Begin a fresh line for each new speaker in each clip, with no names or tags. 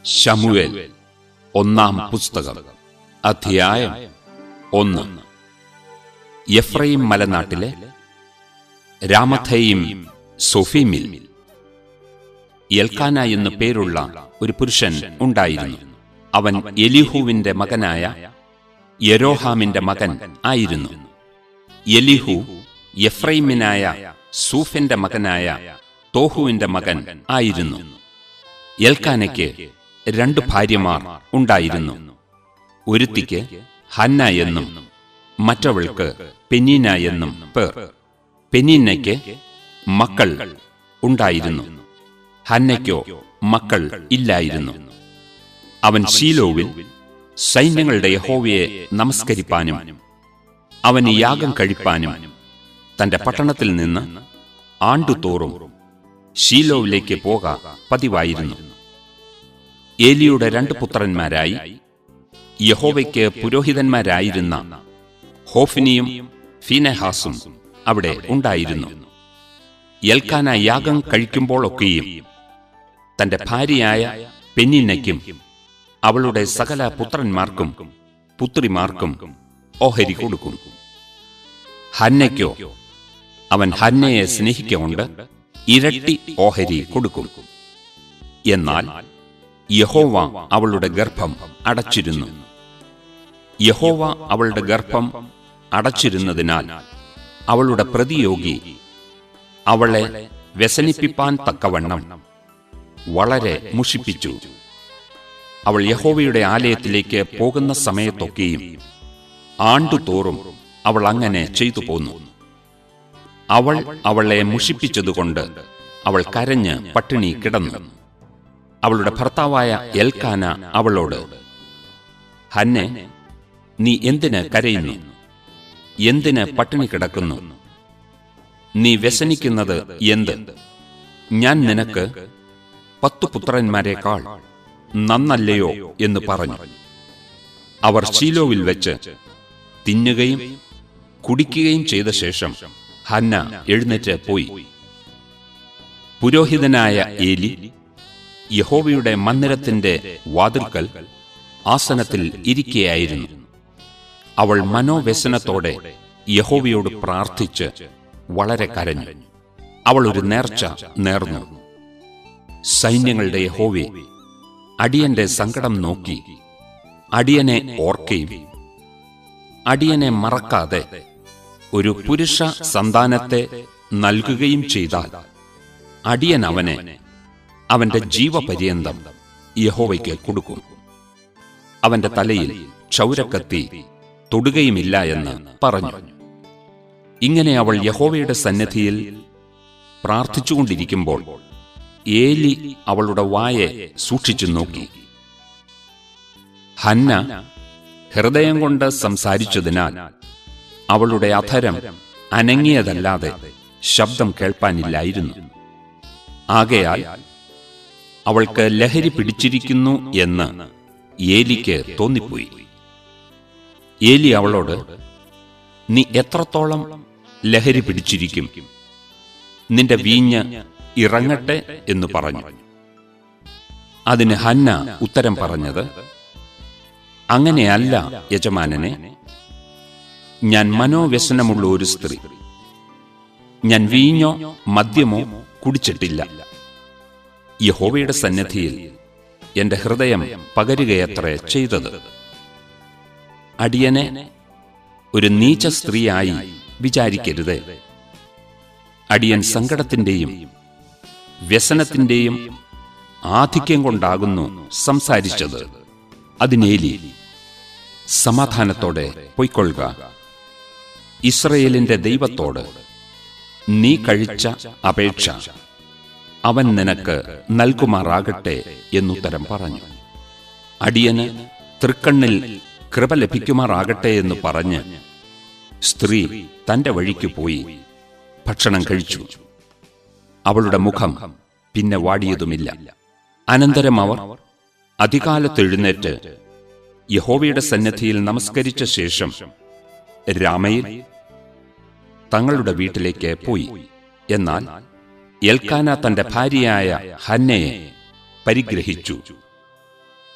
ശമുവേൽ ഒന്നാം പുസ്തകം അധ്യായം ഒന്ന് എഫ്രൈം മലനാട്ടിലെ രാമഥയും സൊഫീമിൽ എൽക്കാന എന്നു പേരുള്ള ഒരു പുരുഷൻ ഉണ്ടായിരുന്നു അവൻ എലിഹുവിന്റെ മകനായ യെരോഹാമിന്റെ മകൻ ആയിരുന്നു എലിഹു എഫ്രൈമിനായ സൂഫിന്റെ മകനായ തോഹുവിന്റെ മകൻ ആയിരുന്നു എൽക്കാനയ്ക്ക് രണ്ട് ഭാര്യമാർ ഉണ്ടായിരുന്നു ഒരുത്തിക്ക് ഹന്ന എന്നും മറ്റവൾക്ക് പെനീന എന്നും പേർ പെനീനയ്ക്ക് മക്കൾ ഉണ്ടായിരുന്നു ഹന്നയ്ക്കോ മക്കൾ ഇല്ലായിരുന്നു അവൻ ശീലോവിൽ സൈന്യങ്ങളുടെ യഹോവയെ നമസ്കരിപ്പാനും അവന് യാഗം കഴിപ്പാനും തന്റെ പട്ടണത്തിൽ നിന്ന് ആണ്ടുതോറും ഷീലോവിലേക്ക് പോക പതിവായിരുന്നു ഏലിയുടെ രണ്ട് പുത്രന്മാരായി യഹോവയ്ക്ക് പുരോഹിതന്മാരായിരുന്ന ഹോഫിനിയും ഫീനഹാസും അവിടെ ഉണ്ടായിരുന്നു എൽക്കാന യാഗം കഴിക്കുമ്പോഴൊക്കെയും തന്റെ ഭാര്യയായ പെന്നിനയ്ക്കും അവളുടെ സകല പുത്രന്മാർക്കും പുത്രിമാർക്കും ഓഹരി കൊടുക്കും ഹന്നയ്ക്കോ അവൻ ഹന്നയെ സ്നേഹിക്കൊണ്ട് ഇരട്ടി ഓഹരി കൊടുക്കും എന്നാൽ യഹോവ അവളുടെ ഗർഭം അടച്ചിരുന്നു യഹോവ അവളുടെ ഗർഭം അടച്ചിരുന്നതിനാൽ അവളുടെ പ്രതിയോഗി അവളെ വ്യസനിപ്പിപ്പാൻ തക്കവണ്ണം വളരെ മുഷിപ്പിച്ചു അവൾ യഹോവയുടെ ആലയത്തിലേക്ക് പോകുന്ന സമയത്തൊക്കെയും ആണ്ടുതോറും അവൾ അങ്ങനെ ചെയ്തു പോന്നു അവൾ അവളെ മുഷിപ്പിച്ചതുകൊണ്ട് അവൾ കരഞ്ഞ് പട്ടിണി കിടന്നു അവളുടെ ഭർത്താവായ എൽക്കാന അവളോട് ഹന്നെ നീ എന്തിന് കരയുന്നു എന്തിന് പട്ടിണി കിടക്കുന്നു നീ വ്യസനിക്കുന്നത് എന്ത് ഞാൻ നിനക്ക് പത്തു പുത്രന്മാരെക്കാൾ നന്നല്ലയോ എന്ന് പറഞ്ഞു അവർ ശീലോവിൽ വെച്ച് തിന്നുകയും കുടിക്കുകയും ചെയ്ത ശേഷം ഹന്ന എഴുന്നേറ്റ് പോയി പുരോഹിതനായ ഏലി യഹോവയുടെ മന്ദിരത്തിന്റെ വാതിൽക്കൽ ആസനത്തിൽ ഇരിക്കുകയായിരുന്നു അവൾ മനോവ്യസനത്തോടെ യഹോവയോട് പ്രാർത്ഥിച്ച് വളരെ കരഞ്ഞു അവൾ ഒരു നേർച്ച നേർന്നു സൈന്യങ്ങളുടെ യഹോവെ അടിയന്റെ സങ്കടം നോക്കി അടിയനെ ഓർക്കുകയും അടിയനെ മറക്കാതെ ഒരു പുരുഷ സന്താനത്തെ നൽകുകയും ചെയ്താൽ അടിയൻ അവനെ അവന്റെ ജീവപര്യന്തം യഹോവയ്ക്ക് കൊടുക്കും അവന്റെ തലയിൽ ക്ഷൗരക്കത്തി തൊടുകയുമില്ല എന്ന് പറഞ്ഞു ഇങ്ങനെ അവൾ യഹോവയുടെ സന്നിധിയിൽ പ്രാർത്ഥിച്ചുകൊണ്ടിരിക്കുമ്പോൾ ഏലി അവളുടെ വായെ സൂക്ഷിച്ചു നോക്കി ഹന്ന ഹൃദയം കൊണ്ട് സംസാരിച്ചതിനാൽ അവളുടെ അധരം അനങ്ങിയതല്ലാതെ ശബ്ദം കേൾപ്പാനില്ലായിരുന്നു ആകയാൽ അവൾക്ക് ലഹരി പിടിച്ചിരിക്കുന്നു എന്ന് ഏലിക്ക് തോന്നിപ്പോയി ഏലി അവളോട് നീ എത്രത്തോളം ലഹരി പിടിച്ചിരിക്കും നിന്റെ വീഞ്ഞ് ഇറങ്ങട്ടെ എന്ന് പറഞ്ഞു അതിന് ഹന്ന ഉത്തരം പറഞ്ഞത് അങ്ങനെയല്ല യജമാനനെ ഞാൻ മനോവ്യസനമുള്ള ഒരു സ്ത്രീ ഞാൻ വീഞ്ഞോ മദ്യമോ കുടിച്ചിട്ടില്ല യഹോവയുടെ സന്നിധിയിൽ എന്റെ ഹൃദയം പകരുകയത്രേ ചെയ്തത് അടിയനെ ഒരു നീച്ച സ്ത്രീയായി വിചാരിക്കരുത് അടിയൻ സങ്കടത്തിന്റെയും വ്യസനത്തിന്റെയും ആധിക്യം കൊണ്ടാകുന്നു സംസാരിച്ചത് അതിനേലി സമാധാനത്തോടെ പൊയ്ക്കൊള്ളുക ഇസ്രയേലിന്റെ ദൈവത്തോട് നീ കഴിച്ച അപേക്ഷ അവൻ നിനക്ക് നൽകുമാറാകട്ടെ എന്നുത്തരം പറഞ്ഞു അടിയന് തൃക്കണ്ണിൽ കൃപ ലഭിക്കുമാറാകട്ടെ എന്ന് പറഞ്ഞ് സ്ത്രീ തന്റെ വഴിക്ക് പോയി ഭക്ഷണം കഴിച്ചു അവളുടെ മുഖം പിന്നെ വാടിയതുമില്ല അനന്തരം അവർ അധികാലത്തെഴുന്നേറ്റ് യഹോവയുടെ സന്നിധിയിൽ നമസ്കരിച്ച ശേഷം രാമയിൽ തങ്ങളുടെ വീട്ടിലേക്ക് പോയി എന്നാൽ എൽക്കാന തന്റെ ഭാര്യയായ ഹന്നയെ പരിഗ്രഹിച്ചു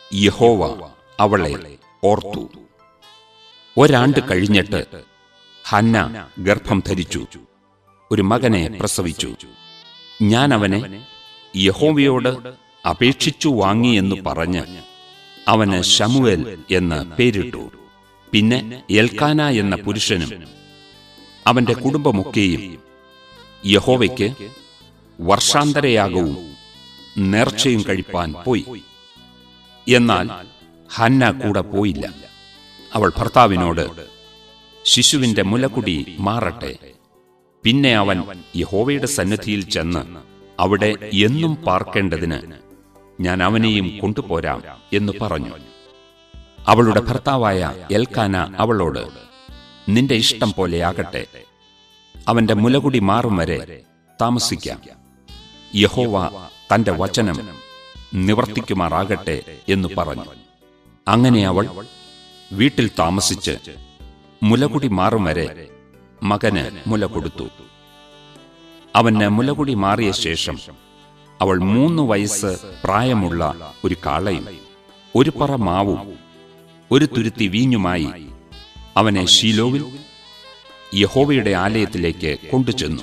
യഹോവ അവളെ ഓർത്തു ഒരാണ്ട് കഴിഞ്ഞിട്ട് ഹന്ന ഗർഭം ധരിച്ചു ഒരു മകനെ പ്രസവിച്ചു ഞാൻ അവനെ യഹോവയോട് അപേക്ഷിച്ചു വാങ്ങിയെന്നു പറഞ്ഞ് അവന് ശമുവേൽ എന്ന് പേരിട്ടു പിന്നെ എൽക്കാന എന്ന പുരുഷനും അവന്റെ കുടുംബമൊക്കെയും യഹോവയ്ക്ക് വർഷാന്തരയാകവും നേർച്ചയും കഴിപ്പാൻ പോയി എന്നാൽ ഹന്ന കൂടെ പോയില്ല അവൾ ഭർത്താവിനോട് ശിശുവിന്റെ മുലകുടി മാറട്ടെ പിന്നെ അവൻ യഹോവയുടെ സന്നിധിയിൽ ചെന്ന് അവിടെ എന്നും പാർക്കേണ്ടതിന് ഞാൻ അവനെയും കൊണ്ടുപോരാം എന്ന് പറഞ്ഞു അവളുടെ ഭർത്താവായ എൽക്കാന അവളോട് നിന്റെ ഇഷ്ടം പോലെയാകട്ടെ അവന്റെ മുലകുടി മാറും വരെ താമസിക്കാം യഹോവ തന്റെ വചനം നിവർത്തിക്കുമാറാകട്ടെ എന്ന് പറഞ്ഞു അങ്ങനെ അവൾ വീട്ടിൽ താമസിച്ച് മുലകുടി മാറും വരെ മകന് മുല കൊടുത്തു അവന് മുലകുടി മാറിയ ശേഷം അവൾ മൂന്ന് വയസ്സ് പ്രായമുള്ള ഒരു കാളയും ഒരു പറ മാവും ഒരു തുരുത്തി വീഞ്ഞുമായി അവനെ ശീലോവിൽ യഹോവയുടെ ആലയത്തിലേക്ക് കൊണ്ടുചെന്നു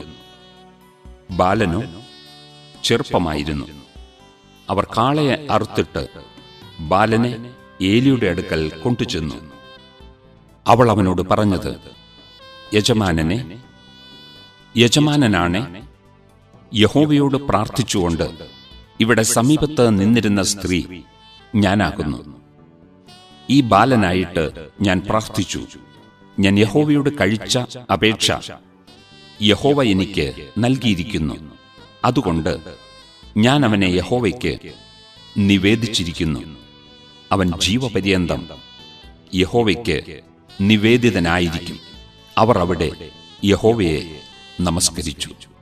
ബാലനോ ചെറുപ്പമായിരുന്നു അവർ കാളയെ അറുത്തിട്ട് ബാലനെ ഏലിയുടെ അടുക്കൽ കൊണ്ടുചെന്നു അവൾ അവനോട് പറഞ്ഞത് യജമാനനെ യജമാനനാണെ യഹോവയോട് പ്രാർത്ഥിച്ചുകൊണ്ട് ഇവിടെ സമീപത്ത് നിന്നിരുന്ന സ്ത്രീ ഞാനാകുന്നു ഈ ബാലനായിട്ട് ഞാൻ പ്രാർത്ഥിച്ചു ഞാൻ യഹോവയോട് കഴിച്ച അപേക്ഷ യഹോവ എനിക്ക് നൽകിയിരിക്കുന്നു അതുകൊണ്ട് ഞാൻ അവനെ യഹോവയ്ക്ക് നിവേദിച്ചിരിക്കുന്നു അവൻ ജീവപര്യന്തം യഹോവയ്ക്ക് നിവേദിതനായിരിക്കും അവർ അവിടെ യഹോവയെ നമസ്കരിച്ചു